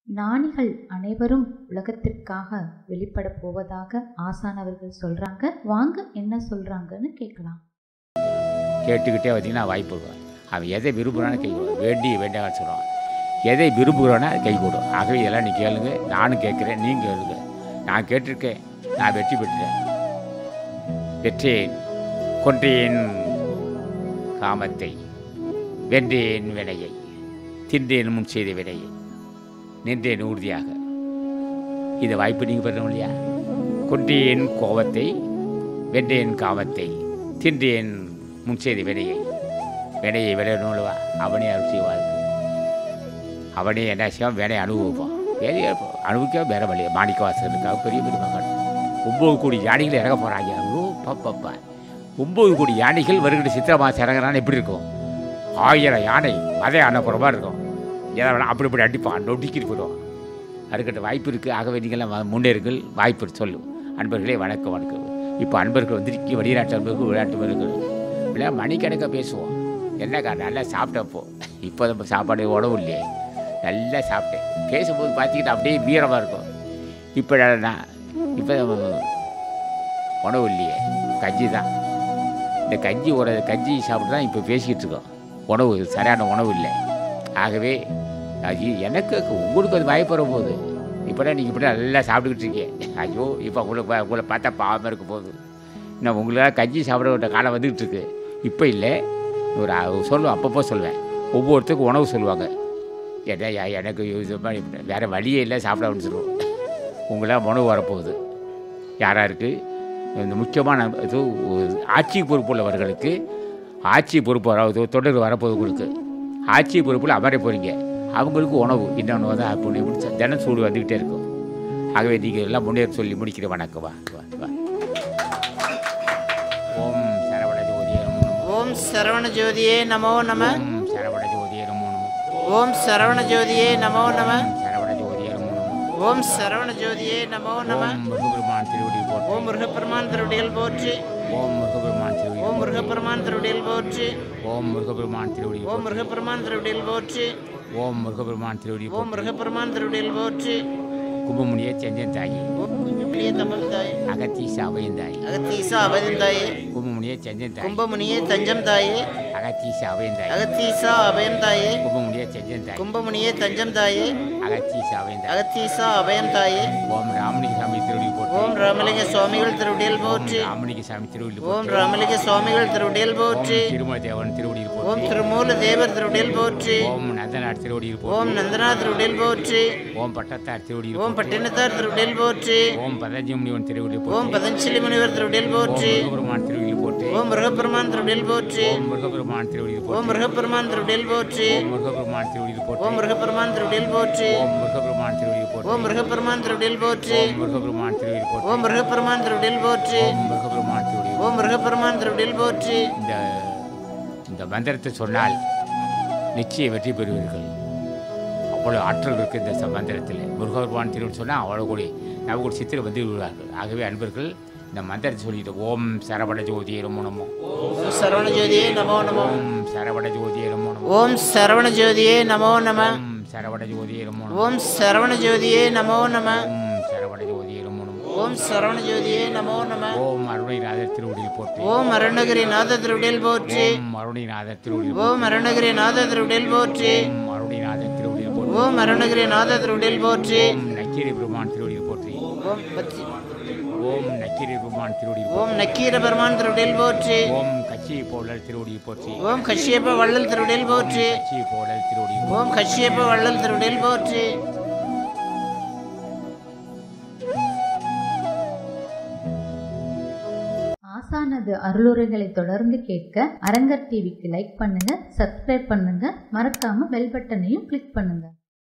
ஞானிகள் அனைவரும் உலகத்திற்காக வெளிப்பட போவதாக ஆசான் அவர்கள் சொல்றாங்க வாங்க என்ன சொல்றாங்கன்னு கேட்கலாம் கேட்டுக்கிட்டே பார்த்தீங்கன்னா வாய்ப்பு இருக்கும் அவன் எதை விரும்புகிறான்னு கை கொடு வேண்டி வேண்டாம்னு சொல்லுவான் எதை விரும்புகிறானோ அது கை கொடு ஆகவே இதெல்லாம் நீ கேளுங்க நானும் கேட்குறேன் நீங்கள் கேளுங்க நான் கேட்டிருக்கேன் நான் வெற்றி பெற்றேன் பெற்றேன் கொன்றேன் காமத்தை வென்றேன் வினையை தின்றேன் முன் செய்த வினையை நின்றேன் உறுதியாக இந்த வாய்ப்பு நீங்கள் பெறணும் இல்லையா கொன்றேன் கோபத்தை வென்றேன் காமத்தை தின்றேன் முன் செய்த வினையை வினையை விளையணும்லவா அவனே அருள் செய்வாள் அவனே என்ன செய்வான் வேலையை அனுபவிப்பான் வேலையை அனுபவிக்க வேற வழி மாணிக்க வாசகருக்காக பெரிய பெரிய மகன் ஒம்பது கோடி யானைகள் இறங்க போகிறாங்க ஐயோ பாப்பா ஒம்பது கோடி யானைகள் வருகிற சித்திரை மாதம் இறங்குறான்னு எப்படி இருக்கும் ஆயிரம் யானை மதை அனுப்புறமா இருக்கும் எதை வேணா அப்படி இப்படி அடிப்பான் நொடிக்கிட்டு போயிடுவான் அதுக்கிட்ட வாய்ப்பு இருக்குது ஆகவே நீங்களாம் வ- முன்னேறுங்கள் வாய்ப்பு இருக்கு. சொல்லு அன்பர்களே வணக்கம் வணக்கம் இப்போ அன்பர்கள் வந்திருக்கீங்க வெளிநாட்டு அன்பர்கள் விளையாட்டு வீரர்கள் இல்லை மணிக்கணக்காக பேசுவோம் என்ன காரணம் நல்லா சாப்பிட்டப்போ இப்போ நம்ம சாப்பாடு உணவு இல்லையே நல்லா சாப்பிட்டேன் பேசும்போது பார்த்துக்கிட்டு அப்படியே வீரமாக இருக்கும் இப்போ நான் இப்போ உணவு இல்லையே கஞ்சி தான் இந்த கஞ்சி ஒரு கஞ்சி சாப்பிட்டு தான் இப்போ பேசிக்கிட்டு இருக்கோம் உணவு சரியான உணவு இல்லை ஆகவே அது எனக்கு உங்களுக்கு அது பயப்பட போகுது இப்போதான் நீங்கள் இப்படி நல்லா சாப்பிட்டுக்கிட்டு இருக்கீங்க ஐயோ இப்போ உங்களுக்கு பா- உங்களை பார்த்தா பாவமாக இருக்க போகுது இன்னும் உங்களால் கஞ்சி சாப்பிட வேண்டிய காலம் வந்துக்கிட்டு இருக்கு இப்போ இல்லை ஒரு அ- சொல்லுவேன் அப்பப்போ சொல்லுவேன் ஒவ்வொருத்தருக்கும் உணவு சொல்லுவாங்க ஏன்னா யா- எனக்கு இது மாதிரி வேறு வழியே இல்லை சாப்பிட சொல்லுவோம் உங்களால் உணவு வரப்போகுது யாராருக்கு இந்த முக்கியமான இது ஆட்சி பொறுப்புள்ளவர்களுக்கு ஆட்சி பொறுப்பு அதாவது தொடர் வரப்போகுது உங்களுக்கு ஆட்சி பொறுப்பில் அமர போகிறீங்க அவங்களுக்கு உணவு இன்னொன்று வந்து அப்படி இப்படி தினம் சூடு வந்துக்கிட்டே இருக்கும் ஆகவே நீங்கள் எல்லாம் முன்னேற சொல்லி முடிக்கிற வணக்கம் வா வா வா ஓம் சரவண ஜோதியே நமோ நமோ ஓம் சரவண ஜோதியே நமோ நம ஓம் சரவண ஜோதியே நமோ நமோ ஓம் சரவண ஜோதியே நமோ நம ஓம் சரவண ஜோதியே நமோ நமோ ஓம் சரவண ஜோதியே நமோ நம ஓம் முருகபெருமான் திருவடி போற்றி ஓம் முருகப்பெருமான் திருவடிகள் போற்றி ஓம் முருகபெருமான் திருவடி ஓம் முருகப்பெருமான் திருவடிகள் போற்றி ஓம் முருகபெருமான் திருவடி ஓம் முருகப்பெருமான் திருவடிகள் போற்றி ஓம் முருகபெருமான் திருவடி ஓம் முருகப்பெருமான் திருவடிகள் போற்றி கும்பமுனியே செஞ்சன் தாயி ஓம் குஞ்சமுனியே தமிழ் தாயே அகத்தீச அபயம் தாயி அகத்தீசா அபயம் தாயே கும்பமுனியே செஞ்சன் தாயி கும்பமுனியே தஞ்சம் தாயே அகத்தீச அபயம் தாயி அகத்தீசா அபயம் தாயே கும்பமுனியே செஞ்சன் தாயி கும்பமுனியே தஞ்சம் தாயே அகத்தீச அபயம் தாயி அகத்தீசா அபயம் தாயே ஓம் ராமலிங்க சாமி திருவடி போற்றி ஓம் ராமலிங்க சுவாமிகள் திருவடியில் ஓம் போற்றி ராமலிங்க சாமி திருவடி ஓம் போற்றி ராமலிங்க சுவாமிகள் திருவடியில் ஓம் போற்றி திருமல தேவன் திருவடியில் ஓம் போற்றி திருமூல தேவர் திருவடியில் போற்றி ஓம் நந்தனார் திருவடியில் ஓம் போற்றி நந்தனார் திருவடியில் போற்றி ஓம் பட்டத்தார் திருவடியில் ஓம் போற்றி பட்டினத்தார் திருவடியில் போற்றி ஓம் பதஞ்ச முனிவன் திருவடியில் ஓம் போற்றி பதஞ்சலி முனிவர் திருவடியில் ஓம் போற்றி முருகபெருமான் திருவடியில் போற்றி ஓம் முருகப்பெருமான் திருவடியில் போற்றி ஓம் முருகபெருமான் திருவடியில் ஓம் போற்றி முருகப்பெருமான் திருவடியில் போற்றி ஓம் முருகபெருமான் திருவடியில் போற்றி ஓம் முருகப்பெருமான் திருவடியில் போற்றி ஓம் முருகபெருமான் திருவடியில் போற்றி ஓம் முருகப்பெருமான் திருவடியில் போற்றி ஓம் முருகபெருமான் திருவடியில் போற்றி ஓம் முருகப்பெருமான் திருவடியில் போற்றி ஓம் முருகபெருமான் திருவடியில் ஓம் முருகப்பெருமான் திருவடியில் போற்றி இந்த இந்த மந்திரத்தை சொன்னால் நிச்சயம் வெற்றி பெறுவீர்கள் அவ்வளோ ஆற்றல் இருக்குது இந்த ச- மந்திரத்தில் முருகபெருமான் திருவடி சொன்னால் அவ்வளோ கூடி நமக்கு ஒரு சித்திரை வந்து விடுவார்கள் ஆகவே அன்பர்கள் இந்த மந்திரத்தை சொல்லிட்டு ஓம் சரவண ஜோதியே நமோ நமோ ஓம் சரவண ஜோதியே நமோ நமோ ஓம் சரவண ஜோதியே நமோ நமோ ஓம் சரவண ஜோதியே நமோ நம ஓம் சரவண ஜோதியே நமோ நமோ ஓம் சரவண ஜோதியே நமோ நம ஓம் சரவண ஜோதியே நமோ நமோ ஓம் சரவண ஜோதியே நமோ நம ஓம் அருணைநாதர் திருவடியில் போற்றி ஓம் அருணகிரிநாத திருவடியில் போற்றி ஓம் அருணைநாதர் திருவடியில் ஓம் அருணகிரிநாத திருவடியில் போற்றி ஓம் அருணைநாதர் திருவடியில் போற்றி ஓம் அருணகிரிநாத திருவடியில் போற்றி ஓம் நக்கீரி பெருமான் திருவடியில் போற்றி ஓம் பத்தி ஓம் நக்கீரி பெருமான் திருவடியில் ஓம் நக்கீர பெருமான் திருவடியில் போற்றி ஓம் கட்சி போலர் திருவடியை போற்றி ஓம் கஷ்யப்ப வள்ளல் திருவடியில் போற்றி கட்சி போலர் திருவடியை ஓம் கஷ்யப்ப வள்ளல் திருவடியில் போற்றி ஆசானது அருளுரைகளை தொடர்ந்து கேட்க அரங்கர் டிவிக்கு லைக் பண்ணுங்க சப்ஸ்கிரைப் பண்ணுங்க மறக்காம பெல் பட்டனையும் கிளிக் பண்ணுங்க